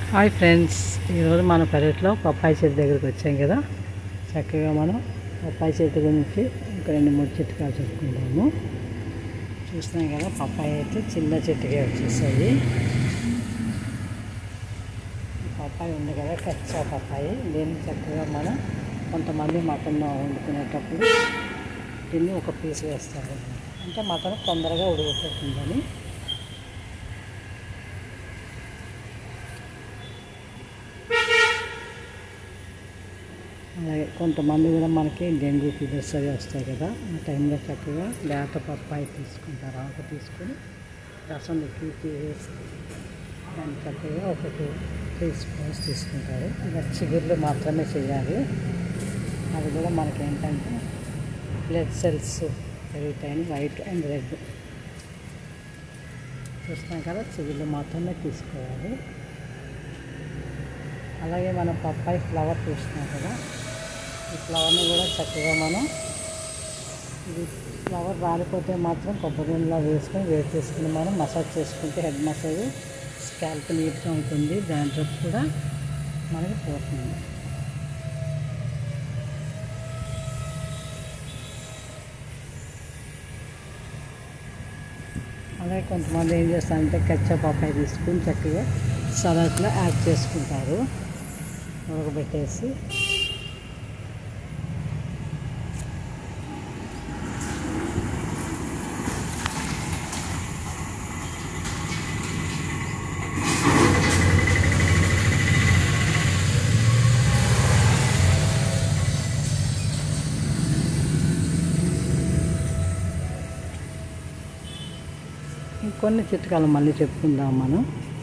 hi friends ఈరోజు మన పెరట్లో పప్పాయి చెట్టు దగ్గరికి వచ్చాం కదా చక్కగా మనం పప్పాయి చెట్టు గురించి ఒక రెండు మూడు చిట్కాలు చెప్పుకుందాము చూస్తున్నాం కదా పప్పాయి అయితే చిన్న చెట్టుకే వచ్చేసాయి ఈ పప్పాయి ఉంది కదా కచ్చా పప్పాయి దీన్ని చక్కగా మనం కొంతమంది మటన్ వండుకునేటప్పుడు దీన్ని ఒక పీస్ వేస్తారు అంటే మటన్ తొందరగా ఉడికిపోతుందని అలాగే కొంతమంది కూడా మనకి డెంగ్యూ ఫీవర్స్ అవి వస్తాయి కదా ఆ టైంలో చక్కగా లేత పప్పాయి తీసుకుంటారు ఆకు తీసుకొని రసం ఎక్కువ తీసేసి దాన్ని చక్కగా ఒక టూ త్రీ స్పూన్స్ తీసుకుంటారు ఇలా చిగుర్లు మాత్రమే చేయాలి అది కూడా మనకి ఏంటంటే బ్లడ్ సెల్స్ పెరుగుతాయని వైట్ అండ్ రెడ్ చూస్తాం కదా చిగుర్లు మాత్రమే తీసుకోవాలి అలాగే మనం పప్పాయి ఫ్లవర్ చూస్తున్నాం కదా ఈ ఫ్లవర్ని కూడా చక్కగా మనం ఇది ఫ్లవర్ రాలిపోతే మాత్రం కొబ్బరి నూనెలో వేసుకొని వేడి చేసుకుని మనం మసాజ్ చేసుకుంటే హెడ్ మసాజ్ స్కాల్ప్ నీట్గా ఉంటుంది దాంట్లో కూడా మనకి పోతుంది అలాగే కొంతమంది ఏం చేస్తారంటే కచ్చా పప్పాయి తీసుకుని చక్కగా సలాడ్లో యాడ్ చేసుకుంటారు ఉడకబెట్టేసి ఇంకొన్ని చిట్కాలు మళ్ళీ చెప్పుకుందాం మనం